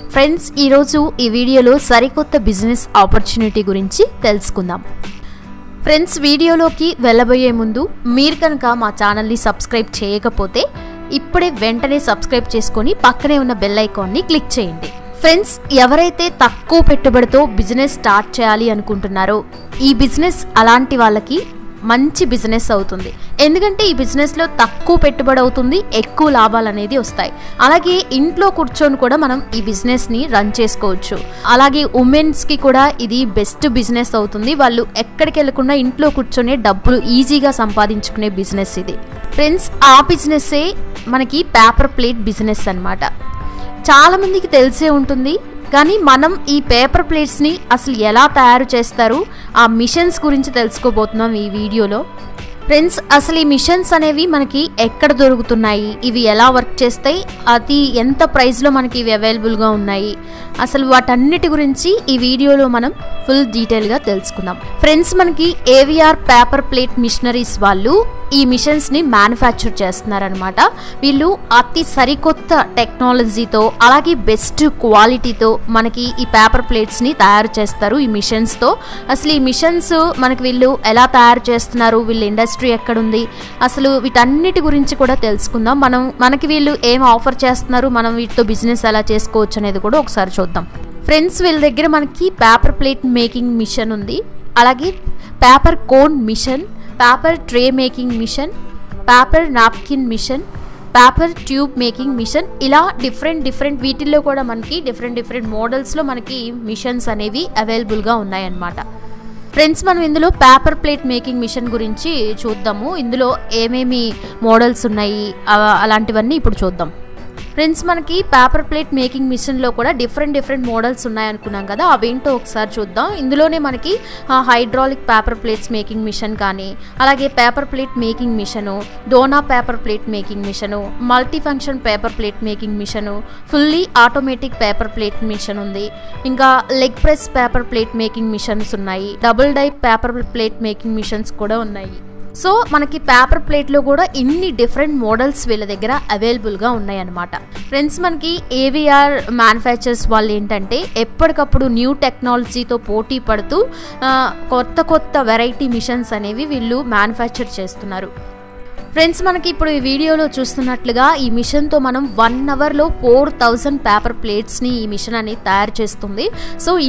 friends ఈరోజు ఈ వీడియోలో సరికొత్త బిజినెస్ ఆపర్చునిటీ గురించి తెలుసుకుందాం ఫ్రెండ్స్ వీడియోలోకి వెళ్ళబోయే ముందు మీరు కనుక మా ఛానల్ని సబ్స్క్రైబ్ చేయకపోతే ఇప్పుడే వెంటనే సబ్స్క్రైబ్ చేసుకొని పక్కనే ఉన్న బెల్ ఐకాన్ని క్లిక్ చేయండి ఫ్రెండ్స్ ఎవరైతే తక్కువ పెట్టుబడితో బిజినెస్ స్టార్ట్ చేయాలి అనుకుంటున్నారో ఈ బిజినెస్ అలాంటి వాళ్ళకి మంచి బిజినెస్ అవుతుంది ఎందుకంటే ఈ బిజినెస్లో తక్కువ పెట్టుబడి అవుతుంది ఎక్కువ లాభాలు అనేది వస్తాయి అలాగే ఇంట్లో కూర్చొని కూడా మనం ఈ బిజినెస్ని రన్ చేసుకోవచ్చు అలాగే ఉమెన్స్కి కూడా ఇది బెస్ట్ బిజినెస్ అవుతుంది వాళ్ళు ఎక్కడికి వెళ్ళకుండా ఇంట్లో కూర్చొని డబ్బులు ఈజీగా సంపాదించుకునే బిజినెస్ ఇది ఫ్రెండ్స్ ఆ బిజినెస్సే మనకి పేపర్ ప్లేట్ బిజినెస్ అనమాట చాలామందికి తెలిసే ఉంటుంది కానీ మనం ఈ పేపర్ ప్లేట్స్ని అసలు ఎలా తయారు చేస్తారు ఆ మిషన్స్ గురించి తెలుసుకోబోతున్నాం ఈ వీడియోలో ఫ్రెండ్స్ అసలు ఈ మిషన్స్ అనేవి మనకి ఎక్కడ దొరుకుతున్నాయి ఇవి ఎలా వర్క్ చేస్తాయి అది ఎంత ప్రైస్లో మనకి ఇవి అవైలబుల్గా ఉన్నాయి అసలు వాటన్నిటి గురించి ఈ వీడియోలో మనం ఫుల్ డీటెయిల్గా తెలుసుకుందాం ఫ్రెండ్స్ మనకి ఏవిఆర్ పేపర్ ప్లేట్ మిషనరీస్ వాళ్ళు ఈ మిషన్స్ని మ్యానుఫ్యాక్చర్ చేస్తున్నారనమాట వీళ్ళు అతి సరికొత్త టెక్నాలజీతో అలాగే బెస్ట్ క్వాలిటీతో మనకి ఈ పేపర్ ప్లేట్స్ని తయారు చేస్తారు ఈ మిషన్స్తో అసలు ఈ మిషన్స్ మనకి వీళ్ళు ఎలా తయారు చేస్తున్నారు వీళ్ళ ఇండస్ట్రీ ఎక్కడుంది అసలు వీటన్నిటి గురించి కూడా తెలుసుకుందాం మనం మనకి వీళ్ళు ఏం ఆఫర్ చేస్తున్నారు మనం వీటితో బిజినెస్ ఎలా చేసుకోవచ్చు అనేది కూడా ఒకసారి చూద్దాం ఫ్రెండ్స్ వీళ్ళ దగ్గర మనకి పేపర్ ప్లేట్ మేకింగ్ మిషన్ ఉంది అలాగే paper cone machine paper tray making machine paper napkin machine paper tube making machine ఇలా డిఫరెంట్ డిఫరెంట్ వీటిల్లో కూడా మనకి డిఫరెంట్ డిఫరెంట్ మోడల్స్లో మనకి మిషన్స్ అనేవి అవైలబుల్గా ఉన్నాయన్నమాట ఫ్రెండ్స్ మనం ఇందులో పేపర్ ప్లేట్ మేకింగ్ మిషన్ గురించి చూద్దాము ఇందులో ఏమేమి మోడల్స్ ఉన్నాయి అవ- అలాంటివన్నీ ఇప్పుడు చూద్దాం ఫ్రెండ్స్ మనకి పేపర్ ప్లేట్ మేకింగ్ మిషన్లో కూడా డిఫరెంట్ డిఫరెంట్ మోడల్స్ ఉన్నాయనుకున్నాం కదా అవేంటో ఒకసారి చూద్దాం ఇందులోనే మనకి hydraulic paper plates making machine కానీ అలాగే paper plate making machine dona paper plate making machine multi function paper plate making machine fully automatic paper plate machine ఉంది ఇంకా leg press paper plate making machines ఉన్నాయి double die paper plate making machines కూడా ఉన్నాయి so మనకి paper ప్లేట్లో కూడా ఇన్ని different models వీళ్ళ దగ్గర అవైలబుల్గా ఉన్నాయన్నమాట ఫ్రెండ్స్ మనకి ఏవిఆర్ మ్యానుఫ్యాక్చర్స్ వాళ్ళు ఏంటంటే ఎప్పటికప్పుడు న్యూ టెక్నాలజీతో పోటీ పడుతూ ఆ, కొత్త కొత్త వెరైటీ మిషన్స్ అనేవి వీళ్ళు మ్యానుఫ్యాక్చర్ చేస్తున్నారు ఫ్రెండ్స్ మనకి ఇప్పుడు ఈ వీడియోలో చూస్తున్నట్లుగా ఈ మిషన్తో మనం వన్ అవర్లో ఫోర్ థౌజండ్ పేపర్ ప్లేట్స్ని ఈ మిషన్ అనేది తయారు చేస్తుంది సో